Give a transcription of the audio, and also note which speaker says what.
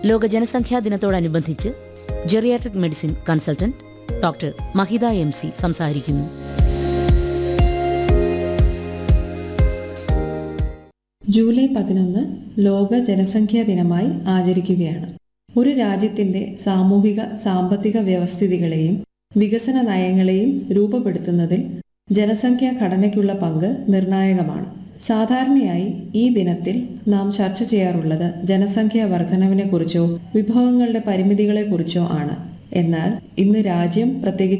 Speaker 1: ലോക ജനസംഖ്യാ ദിനത്തോടനുബന്ധിച്ച് geriatric medicine consultant doctor Mahita M C സംസാരിക്കുന്നു
Speaker 2: ജൂലൈ പതിനൊന്ന് ലോക ജനസംഖ്യാ ദിനമായി ആചരിക്കുകയാണ് ഒരു രാജ്യത്തിന്റെ സാമൂഹിക സാമ്പത്തിക വ്യവസ്ഥിതികളെയും വികസന നയങ്ങളെയും രൂപപ്പെടുത്തുന്നതിൽ ജനസംഖ്യാ ഘടനയ്ക്കുള്ള പങ്ക് നിർണായകമാണ് സാധാരണയായി ഈ ദിനത്തിൽ നാം ചർച്ച ചെയ്യാറുള്ളത് ജനസംഖ്യാ വർധനവിനെക്കുറിച്ചോ വിഭവങ്ങളുടെ പരിമിതികളെക്കുറിച്ചോ ആണ് എന്നാൽ ഇന്ന് രാജ്യം പ്രത്യേകിച്ച്